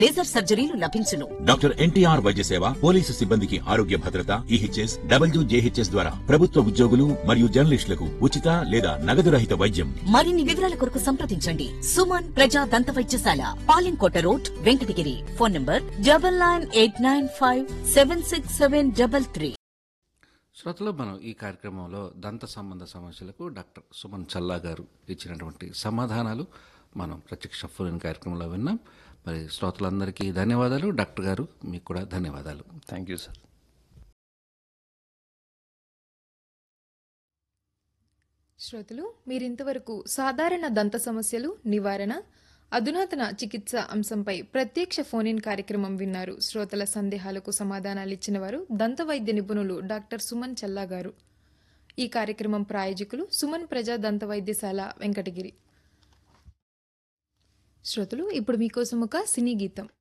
laser సర్జరీలు లభించును doctor NTR వైద్య సేవ పోలీసు సిబ్బందికి ఆరోగ్య భద్రత ఈహెచ్ఎస్ డబ్ల్యూజేహెచ్ఎస్ ద్వారా ప్రభుత్వ ఉద్యోగులు మరియు జర్నలిస్టులకు ఉచిత లేదా నగదు రహిత వైద్యం మరిన్ని వివరాల కొరకు సంప్రదించండి సుమన్ ప్రజా దంత వైద్యశాల Palinkota road Venkatagiri phone number double nine eight nine five seven six seven double three శ్రోతలు మనం ఈ కార్యక్రమంలో దంత సంబంధ సమస్యలకు డాక్టర్ సుమన్ చల్లా గారు ఇచ్చినటువంటి సమాధానాలు మనం ప్రత్యక్ష ఫోన్ కార్యక్రమంలో విన్నాం మరి శ్రోతలందరికీ ధన్యవాదాలు డాక్టర్ గారు మీకు కూడా ధన్యవాదాలు థ్యాంక్ యూ సార్ శ్రోతలు మీరింతవరకు సాధారణ దంత సమస్యలు నివారణ అధునాతన చికిత్స అంశంపై ప్రత్యక్ష ఫోన్ ఇన్ కార్యక్రమం విన్నారు శ్రోతల సందేహాలకు సమాధానాలు ఇచ్చిన వారు దంత వైద్య నిపుణులు డాక్టర్ సుమన్ చల్లా గారు ఈ కార్యక్రమం ప్రాయోజకులు సుమన్ ప్రజా దంత వైద్యశాల వెంకటగిరి శ్రోతలు ఇప్పుడు మీకోసం ఒక సినీ గీతం